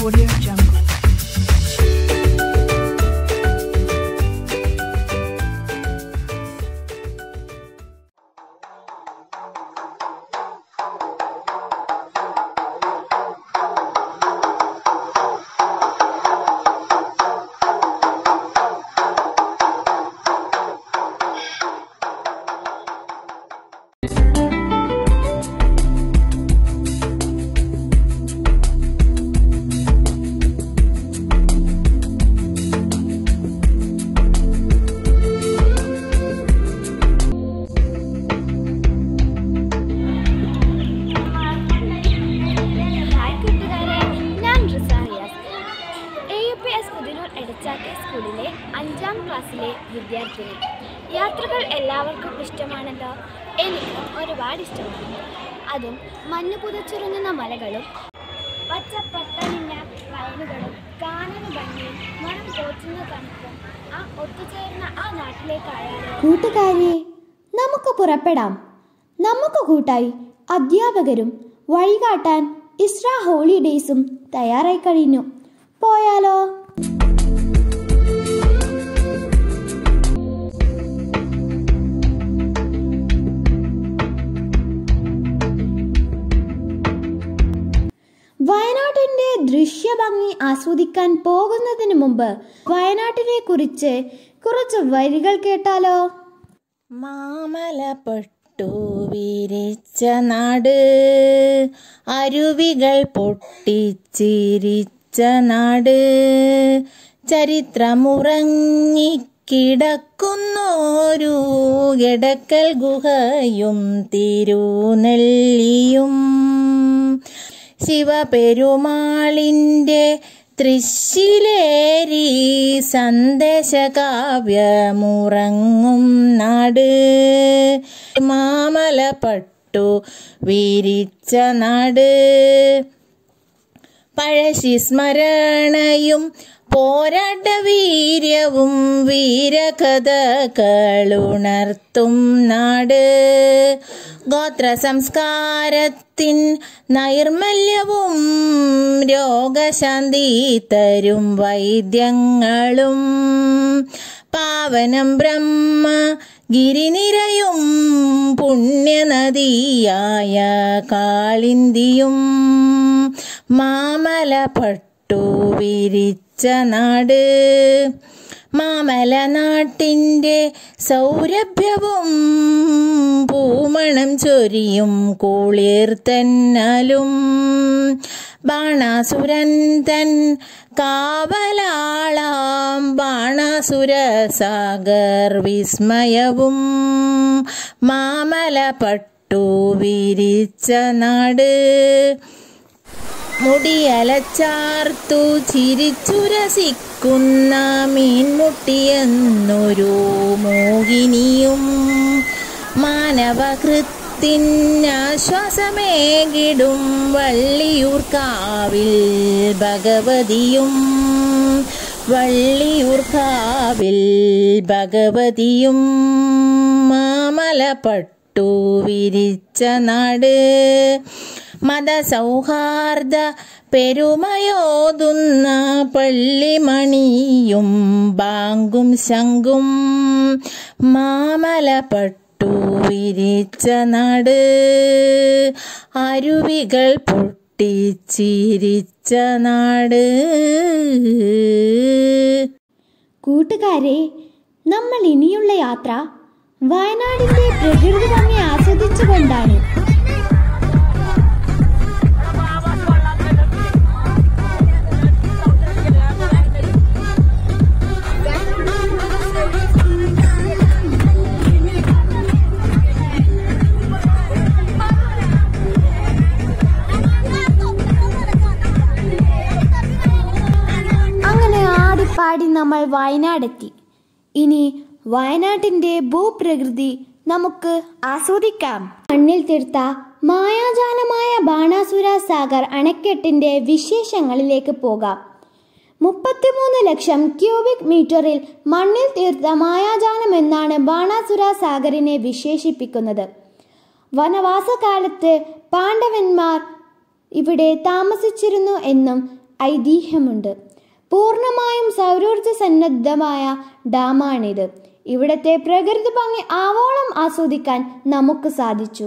Audio Jungle. Hi കൂട്ടുകാരെ ഞാൻ Riza Riyas A U P S Puthinoor എടച്ചാട്ടെ സ്കൂളിലെ അഞ്ചാം ക്ലാസ്സിലെ വിദ്യാർത്ഥിനി യാത്രകൾ എല്ലാവർക്കും ഇഷ്ടമാണല്ലോ എനിക്കും ഒരുപാട് ഇഷ്ടമാണ് അതും മഞ്ഞ് പുതച്ചുറങ്ങുന്ന മലകളും പച്ചപ്പട്ടണിഞ്ഞ വയലുകളും കാണാൻ ഭംഗിയും മണം കോച്ചുന്ന തണുപ്പും ആ ഒത്തുചേർന്ന ആ നാട്ടിലേക്കായാലോ കൂട്ടുകാരെ നമുക്ക് പുറപ്പെടാം നമുക്ക് കൂട്ടായി അധ്യാപകരും വഴികാട്ടാൻ ഇസ്ര ഹോളിഡേയ്സും തയ്യാറായി കഴിഞ്ഞു പോയാലോ വയനാട്ടിന്റെ ദൃശ്യഭംഗി ആസ്വദിക്കാൻ പോകുന്നതിന് മുമ്പ് വയനാട്ടിനെ കുറിച്ച് കുറച്ച് വരികൾ കേട്ടാലോ മാമലപ്പെട്ടു വിരിച്ച നാട് അരുവികൾ പൊട്ടിച്ചിരിച്ച നാട് ചരിത്രമുറങ്ങിക്കിടക്കുന്നോരു എടക്കൽ ഗുഹയും തിരുനെല്ലിയും ശിവപെരുമാളിൻ്റെ തൃശ്ശിലേരി സന്ദേശകാവ്യമുറങ്ങും നാട് മാമലപ്പെട്ടു വിരിച്ച നാട് പഴശ്ശി സ്മരണയും പോരാട്ട വീര്യവും വീരകഥകളുണർത്തും നാട് ഗോത്ര സംസ്കാരത്തിൻ നൈർമല്യവും രോഗശാന്തി തരും വൈദ്യങ്ങളും പാവനം ബ്രഹ്മ ഗിരിനിരയും പുണ്യനദിയായ കാളിന്തിയും മാമലപ്പെട്ടു വിരിച്ച നാട് മാമല നാട്ടിൻ്റെ സൗരഭ്യവും പൂമണം ചൊരിയും കുളിർത്തന്നാലും ബാണാസുരൻ തൻ കാവലാളാം ബാണാസുര സാഗർ വിസ്മയവും മാമലപ്പെട്ടു വിരിച്ച നാട് മുടിയലച്ചാർത്തു ചിരിച്ചുരസിക്കുന്ന മീൻമുട്ടിയെന്നൊരു മോഹിനിയും മാനവകൃത്തിനാശ്വാസമേകിടും വള്ളിയൂർക്കാവിൽ ഭഗവതിയും വള്ളിയൂർക്കാവിൽ ഭഗവതിയും മാമലപ്പെട്ടു വിരിച്ച നാട് മതസൗഹാർദ്ദ പെരുമയോതുന്ന പള്ളിമണിയും ബാങ്കും ശങ്കും മാമലപ്പെട്ടു വിരിച്ച നാട് അരുവികൾ പൊട്ടിച്ചിരിച്ച നാട് കൂട്ടുകാരെ നമ്മൾ ഇനിയുള്ള യാത്ര വയനാടിന്റെ പ്രകൃതി ഭംഗി ആസ്വദിച്ചുകൊണ്ടാണ് അങ്ങനെ ആടിപ്പാടി നമ്മൾ വയനാടെത്തി ഇനി വയനാട്ടിന്റെ ഭൂപ്രകൃതി നമുക്ക് ആസ്വദിക്കാം മണ്ണിൽ തീർത്ത മായാജാലമായ ബാണാസുര സാഗർ അണക്കെട്ടിന്റെ വിശേഷങ്ങളിലേക്ക് പോകാം മുപ്പത്തിമൂന്ന് ലക്ഷം ക്യൂബിക് മീറ്ററിൽ മണ്ണിൽ തീർത്ത മായാജാലം എന്നാണ് ബാണാസുര സാഗറിനെ വിശേഷിപ്പിക്കുന്നത് വനവാസകാലത്ത് പാണ്ഡവന്മാർ ഇവിടെ താമസിച്ചിരുന്നു എന്നും ഐതിഹ്യമുണ്ട് പൂർണ്ണമായും സൗരോർജ സന്നദ്ധമായ ഡാമാണിത് ഇവിടത്തെ പ്രകൃതി ഭംഗി ആവോളം ആസ്വദിക്കാൻ നമുക്ക് സാധിച്ചു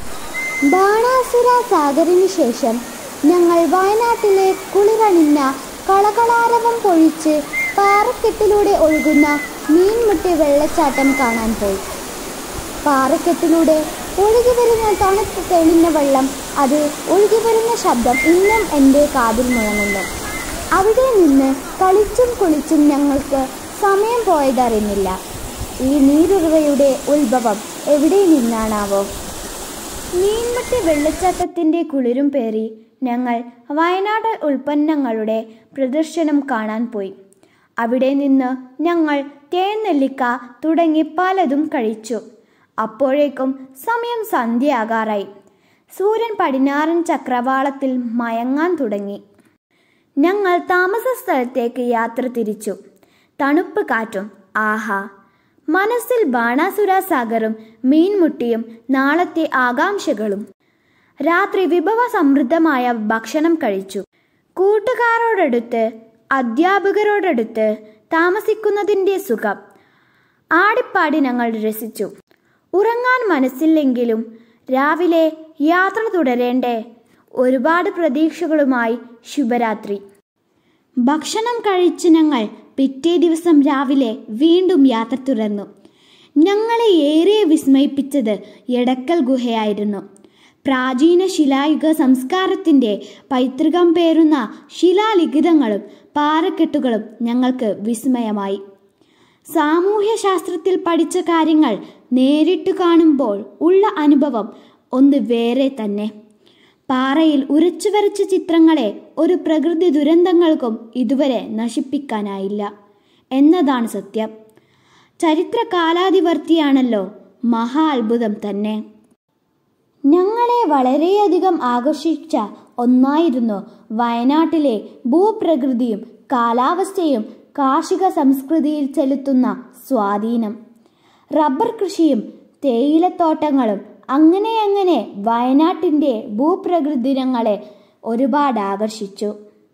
ബാണാസുര സാഗറിന് ശേഷം ഞങ്ങൾ വയനാട്ടിലെ കുളിരണിഞ്ഞ കളകളാരവം പൊഴിച്ച് പാറക്കെട്ടിലൂടെ ഒഴുകുന്ന മീൻമുട്ടി വെള്ളച്ചാട്ടം കാണാൻ പോയി പാറക്കെട്ടിലൂടെ ഒഴുകി വരുന്ന തണുത്ത് തെളിഞ്ഞ വെള്ളം അത് ഒഴുകി വരുന്ന ശബ്ദം ഇന്നും എൻ്റെ കാതിൽ മുഴങ്ങുന്നു അവിടെ നിന്ന് കളിച്ചും കുളിച്ചും ഞങ്ങൾക്ക് സമയം പോയതറിയുന്നില്ല ഈ നീരുറവയുടെ ഉത്ഭവം എവിടെ നിന്നാണാവോ മീൻമുട്ടി വെള്ളച്ചാട്ടത്തിൻ്റെ കുളിരും പേറി ഞങ്ങൾ വയനാട് ഉൽപ്പന്നങ്ങളുടെ പ്രദർശനം കാണാൻ പോയി അവിടെ നിന്ന് ഞങ്ങൾ തേൻനെല്ലിക്ക തുടങ്ങി പലതും കഴിച്ചു അപ്പോഴേക്കും സമയം സന്ധ്യയാകാറായി സൂര്യൻ പടിഞ്ഞാറൻ ചക്രവാളത്തിൽ മയങ്ങാൻ തുടങ്ങി ഞങ്ങൾ താമസ സ്ഥലത്തേക്ക് യാത്ര തിരിച്ചു തണുപ്പ് കാറ്റും ആഹാ മനസ്സിൽ ബാണാസുര സാഗറും മീൻമുട്ടിയും നാളത്തെ ആകാംക്ഷകളും രാത്രി വിഭവ സമൃദ്ധമായ ഭക്ഷണം കഴിച്ചു കൂട്ടുകാരോടടുത്ത് അധ്യാപകരോടടുത്ത് താമസിക്കുന്നതിൻ്റെ സുഖം ആടിപ്പാടി ഞങ്ങൾ രസിച്ചു ഉറങ്ങാൻ മനസ്സില്ലെങ്കിലും രാവിലെ യാത്ര തുടരേണ്ടേ ഒരുപാട് പ്രതീക്ഷകളുമായി ശുഭരാത്രി ഭക്ഷണം കഴിച്ച് ഞങ്ങൾ പിറ്റേ ദിവസം രാവിലെ വീണ്ടും യാത്ര തുടർന്നു ഞങ്ങളെ ഏറെ വിസ്മയിപ്പിച്ചത് എടക്കൽ ഗുഹയായിരുന്നു പ്രാചീന ശിലായുഗ സംസ്കാരത്തിൻ്റെ പൈതൃകം പേറുന്ന ശിലാലിഖിതങ്ങളും പാറക്കെട്ടുകളും ഞങ്ങൾക്ക് വിസ്മയമായി സാമൂഹ്യശാസ്ത്രത്തിൽ പഠിച്ച കാര്യങ്ങൾ നേരിട്ട് കാണുമ്പോൾ ഉള്ള അനുഭവം ഒന്ന് വേറെ തന്നെ പാറയിൽ ഉരച്ചു വരച്ച ചിത്രങ്ങളെ ഒരു പ്രകൃതി ദുരന്തങ്ങൾക്കും ഇതുവരെ നശിപ്പിക്കാനായില്ല എന്നതാണ് സത്യം ചരിത്ര കാലാതിവർത്തിയാണല്ലോ മഹാ അത്ഭുതം തന്നെ ഞങ്ങളെ വളരെയധികം ആകർഷിച്ച ഒന്നായിരുന്നു വയനാട്ടിലെ ഭൂപ്രകൃതിയും കാലാവസ്ഥയും കാർഷിക സംസ്കൃതിയിൽ ചെലുത്തുന്ന സ്വാധീനം റബ്ബർ കൃഷിയും തേയിലത്തോട്ടങ്ങളും അങ്ങനെ അങ്ങനെ വയനാട്ടിൻ്റെ ഭൂപ്രകൃതി ഞങ്ങളെ ഒരുപാട് ആകർഷിച്ചു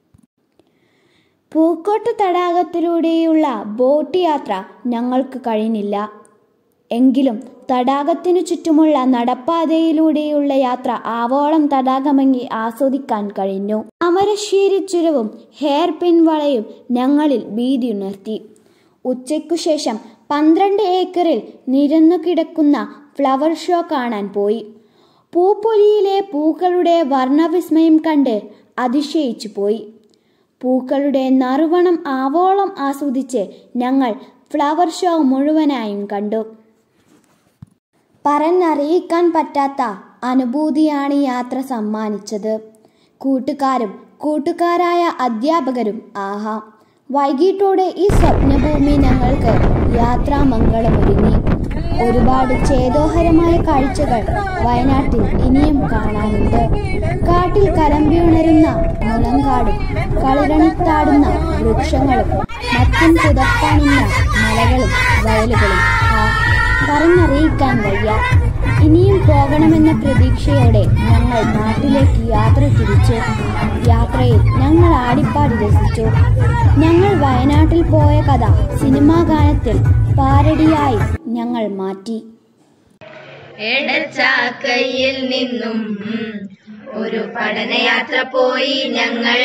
പൂക്കോട്ട് തടാകത്തിലൂടെയുള്ള ബോട്ട് യാത്ര ഞങ്ങൾക്ക് കഴിഞ്ഞില്ല എങ്കിലും തടാകത്തിനു ചുറ്റുമുള്ള നടപ്പാതയിലൂടെയുള്ള യാത്ര ആവോളം തടാകമങ്ങി ആസ്വദിക്കാൻ കഴിഞ്ഞു അമരശ്ശേരി ചുരവും ഹെയർ പിൻ വളയും ഞങ്ങളിൽ ഭീതിയുണർത്തി ഉച്ചയ്ക്കു ശേഷം പന്ത്രണ്ട് ഏക്കറിൽ നിരന്നു കിടക്കുന്ന ഫ്ലവർ ഷോ കാണാൻ പോയി പൂപ്പൊലിയിലെ പൂക്കളുടെ വർണ്ണവിസ്മയം കണ്ട് അതിശയിച്ചു പോയി പൂക്കളുടെ നറുവണം ആവോളം ആസ്വദിച്ച് ഞങ്ങൾ ഫ്ലവർ ഷോ മുഴുവനായും കണ്ടു പറഞ്ഞറിയിക്കാൻ പറ്റാത്ത അനുഭൂതിയാണ് ഈ യാത്ര സമ്മാനിച്ചത് കൂട്ടുകാരും കൂട്ടുകാരായ അധ്യാപകരും ആഹാ വൈകിട്ടോടെ ഈ സ്വപ്നഭൂമി ഞങ്ങൾക്ക് യാത്രാമംഗളമൊരുങ്ങി ഒരുപാട് ചേതോഹരമായ കാഴ്ചകൾ വയനാട്ടിൽ ഇനിയും കാണാനുണ്ട് കാട്ടിൽ കലമ്പിയുണരുന്ന മുളങ്കാടും കളിരണിത്താടുന്ന വൃക്ഷങ്ങളും മറ്റും പുതപ്പാണിന്ന മലകളും വയലുകളും ആ പറഞ്ഞറിയിക്കാൻ വയ്യ ഇനിയും പോകണമെന്ന പ്രതീക്ഷയോടെ ഞങ്ങൾ നാട്ടിലേക്ക് യാത്ര തിരിച്ചു യാത്രയിൽ ഞങ്ങൾ ആടിപ്പാടി രസിച്ചു ഞങ്ങൾ വയനാട്ടിൽ പോയ കഥ സിനിമാ ഗാനത്തിൽ പാരടിയായി ഞങ്ങൾ മാറ്റി എടച്ചാക്കയിൽ നിന്നും ഒരു പഠനയാത്ര പോയി ഞങ്ങൾ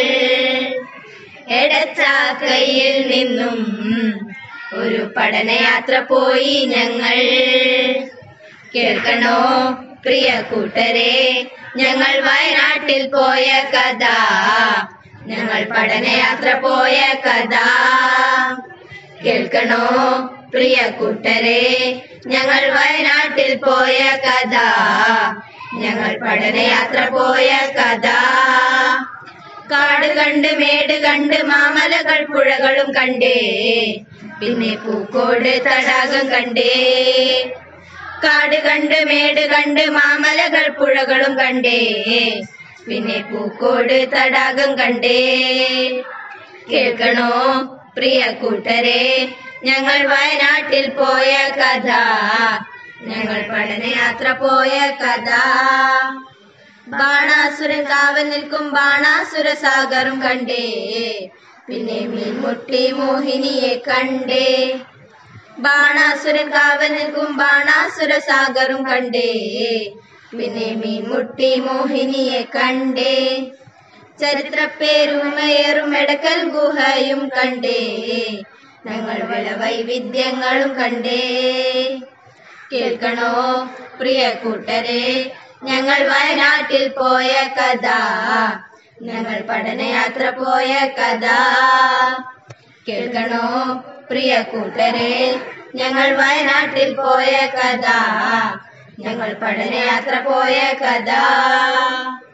എടച്ചാക്കയിൽ നിന്നും ഒരു പഠനയാത്ര പോയി ഞങ്ങൾ കേൾക്കണോ പ്രിയ കൂട്ടരെ ഞങ്ങൾ വയനാട്ടിൽ പോയ കഥ ഞങ്ങൾ പഠനയാത്ര പോയ കഥ കേൾക്കണോ പ്രിയ കൂട്ടരെ ഞങ്ങൾ വയനാട്ടിൽ പോയ കഥ ഞങ്ങൾ പഠനയാത്ര പോയ കഥ കാട് കണ്ട് മേട് കണ്ട് മാമലകൾ പുഴകളും കണ്ടേ പിന്നെ പൂക്കോട് തടാകം കണ്ടേ കാട് കണ്ട് മേട് കണ്ട് മാമലകൾ പുഴകളും കണ്ടേ പിന്നെ പൂക്കോട് തടാകം കണ്ടേ കേൾക്കണോ പ്രിയ കൂട്ടരെ ഞങ്ങൾ വയനാട്ടിൽ പോയ കഥ ഞങ്ങൾ പഠനയാത്ര പോയ കഥ ബാണാസുരൻ കാവൽ നിൽക്കും ബാണാസുര സാഗറും കണ്ടേ പിന്നെ മീൻമുട്ടി മോഹിനിയെ കണ്ടേ ബാണാസുരൻ കാവൽ നിൽക്കും ബാണാസുര സാഗറും കണ്ടേ പിന്നെ മീൻമുട്ടി മോഹിനിയെ കണ്ടേ ചരിത്രപ്പേരുമേറും എടക്കൽ ഗുഹയും കണ്ടേ ഞങ്ങൾ വിളവൈവിധ്യങ്ങളും കണ്ടേ കേൾക്കണോ പ്രിയ കൂട്ടരെ ഞങ്ങൾ വയനാട്ടിൽ പോയ കഥ ഞങ്ങൾ പഠനയാത്ര പോയ കഥ കേൾക്കണോ പ്രിയ കൂട്ടരെ ഞങ്ങൾ വയനാട്ടിൽ പോയ കഥ ഞങ്ങൾ പഠനയാത്ര പോയ കഥ